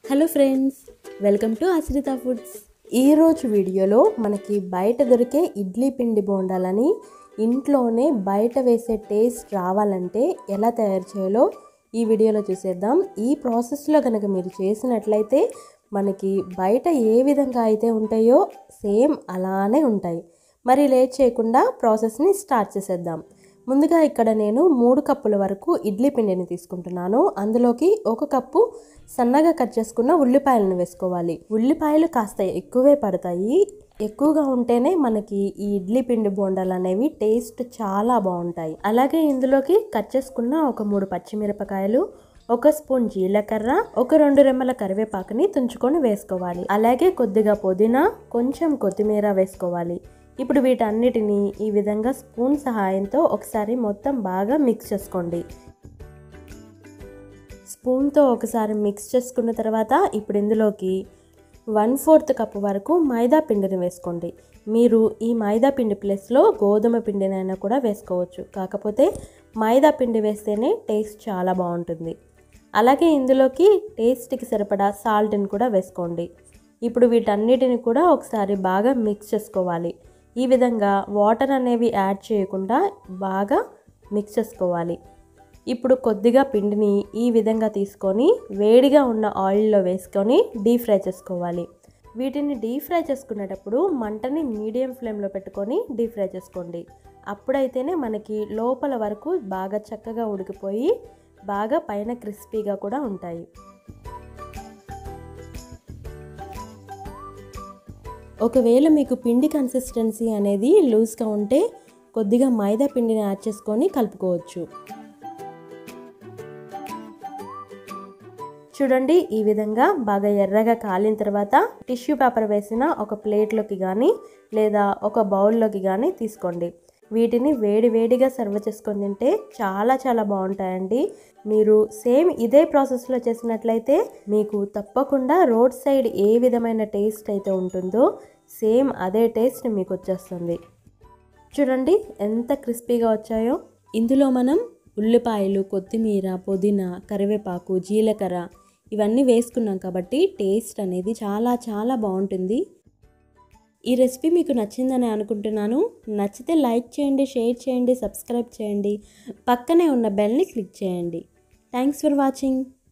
hello friends welcome to Ashritha foods ఈరోజు వీడియోలో మనకి బయట దొరికే ఇడ్లీ పిండి బోండాలని ఇంట్లోనే బయట వేసే టేస్ట్ రావాలంటే ఎలా తయారు చేయాలో ఈ వీడియోలో చూసేద్దాం ఈ ప్రాసెస్లో కనుక మీరు చేసినట్లయితే మనకి బయట ఏ విధంగా అయితే ఉంటాయో సేమ్ అలానే ఉంటాయి మరి లేట్ చేయకుండా ప్రాసెస్ని స్టార్ట్ చేసేద్దాం ముందుగా ఇక్కడ నేను మూడు కప్పుల వరకు ఇడ్లీ పిండిని తీసుకుంటున్నాను అందులోకి ఒక కప్పు సన్నగా కట్ చేసుకున్న ఉల్లిపాయలను వేసుకోవాలి ఉల్లిపాయలు కాస్త ఎక్కువే పడతాయి ఎక్కువగా ఉంటేనే మనకి ఈ ఇడ్లీ పిండి బోండాలు అనేవి టేస్ట్ చాలా బాగుంటాయి అలాగే ఇందులోకి కట్ చేసుకున్న ఒక మూడు పచ్చిమిరపకాయలు ఒక స్పూన్ జీలకర్ర ఒక రెండు రెమ్మల కరివేపాకుని తుంచుకొని వేసుకోవాలి అలాగే కొద్దిగా పుదీనా కొంచెం కొత్తిమీర వేసుకోవాలి ఇప్పుడు వీటన్నిటిని ఈ విధంగా స్పూన్ సహాయంతో ఒకసారి మొత్తం బాగా మిక్స్ చేసుకోండి స్పూన్తో ఒకసారి మిక్స్ చేసుకున్న తర్వాత ఇప్పుడు ఇందులోకి వన్ ఫోర్త్ కప్ వరకు మైదా పిండిని వేసుకోండి మీరు ఈ మైదా పిండి ప్లేస్లో గోధుమ పిండినైనా కూడా వేసుకోవచ్చు కాకపోతే మైదా పిండి వేస్తేనే టేస్ట్ చాలా బాగుంటుంది అలాగే ఇందులోకి టేస్ట్కి సరిపడా సాల్ట్ని కూడా వేసుకోండి ఇప్పుడు వీటన్నిటిని కూడా ఒకసారి బాగా మిక్స్ చేసుకోవాలి ఈ విధంగా వాటర్ అనేవి యాడ్ చేయకుండా బాగా మిక్స్ చేసుకోవాలి ఇప్పుడు కొద్దిగా పిండిని ఈ విధంగా తీసుకొని వేడిగా ఉన్న ఆయిల్లో వేసుకొని డీప్ ఫ్రై చేసుకోవాలి వీటిని డీప్ ఫ్రై చేసుకునేటప్పుడు మంటని మీడియం ఫ్లేమ్లో పెట్టుకొని డీప్ ఫ్రై చేసుకోండి అప్పుడైతేనే మనకి లోపల వరకు బాగా చక్కగా ఉడికిపోయి బాగా పైన క్రిస్పీగా కూడా ఉంటాయి ఒకవేళ మీకు పిండి కన్సిస్టెన్సీ అనేది లూజ్గా ఉంటే కొద్దిగా మైదా పిండిని యాడ్ చేసుకొని కలుపుకోవచ్చు చూడండి ఈ విధంగా బాగా ఎర్రగా కాలిన తర్వాత టిష్యూ పేపర్ వేసిన ఒక ప్లేట్లోకి కానీ లేదా ఒక బౌల్లోకి కానీ తీసుకోండి వీటిని వేడి వేడిగా సర్వ్ చేసుకొని తింటే చాలా చాలా బాగుంటాయండి మీరు సేమ్ ఇదే ప్రాసెస్లో చేసినట్లయితే మీకు తప్పకుండా రోడ్ సైడ్ ఏ విధమైన టేస్ట్ అయితే ఉంటుందో సేమ్ అదే టేస్ట్ మీకు వచ్చేస్తుంది చూడండి ఎంత క్రిస్పీగా వచ్చాయో ఇందులో మనం ఉల్లిపాయలు కొత్తిమీర పుదీనా కరివేపాకు జీలకర్ర ఇవన్నీ వేసుకున్నాం కాబట్టి టేస్ట్ అనేది చాలా చాలా బాగుంటుంది ఈ రెసిపీ మీకు నచ్చిందని అనుకుంటున్నాను నచ్చితే లైక్ చేయండి షేర్ చేయండి సబ్స్క్రైబ్ చేయండి పక్కనే ఉన్న బెల్ని క్లిక్ చేయండి థ్యాంక్స్ ఫర్ వాచింగ్